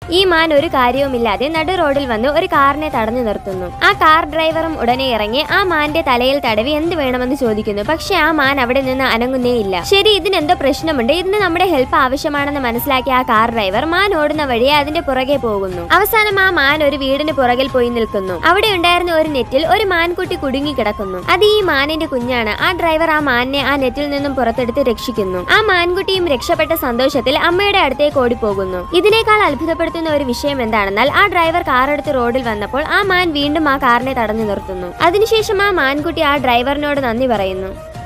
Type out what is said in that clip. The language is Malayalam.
ഈ മാൻ ഒരു കാര്യവുമില്ലാതെ നടു റോഡിൽ വന്ന് ഒരു കാറിനെ തടഞ്ഞു നിർത്തുന്നു ആ കാർ ഡ്രൈവറും ഉടനെ ഇറങ്ങി ആ മാന്റെ തലയിൽ തടവി എന്ത് വേണമെന്ന് ചോദിക്കുന്നു പക്ഷെ ആ മാൻ അവിടെ നിന്ന് അനങ്ങുന്നേയില്ല ശരി ഇതിനെന്തോ പ്രശ്നമുണ്ട് ഇതിന് നമ്മുടെ ഹെൽപ്പ് ആവശ്യമാണെന്ന് മനസ്സിലാക്കിയ ആ കാർ ഡ്രൈവർ മാൻ ഓടുന്ന വഴിയെ അതിന്റെ പുറകെ പോകുന്നു അവസാനം ആ മാൻ ഒരു വീടിന് പുറകിൽ പോയി നിൽക്കുന്നു അവിടെ ഉണ്ടായിരുന്ന ഒരു നെറ്റിൽ ഒരു മാൻകുട്ടി കുടുങ്ങി കിടക്കുന്നു അത് ഈ മാനിന്റെ കുഞ്ഞാണ് ആ ഡ്രൈവർ ആ മാനിനെ ആ നെറ്റിൽ നിന്നും പുറത്തെടുത്ത് രക്ഷിക്കുന്നു ആ മാൻകുട്ടിയും രക്ഷപ്പെട്ട സന്തോഷത്തിൽ അമ്മയുടെ അടുത്തേക്ക് ഓടിപ്പോകുന്നു ഇതിനേക്കാൾ അത്ഭുതപ്പെടുത്തുന്ന ഒരു വിഷയം എന്താണെന്നാൽ ആ ഡ്രൈവർ കാർ എടുത്ത് റോഡിൽ വന്നപ്പോൾ ആ മാൻ വീണ്ടും ആ കാറിനെ തടഞ്ഞു നിർത്തുന്നു അതിനുശേഷം ആ മാൻകുട്ടി ആ ഡ്രൈവറിനോട് നന്ദി പറയുന്നു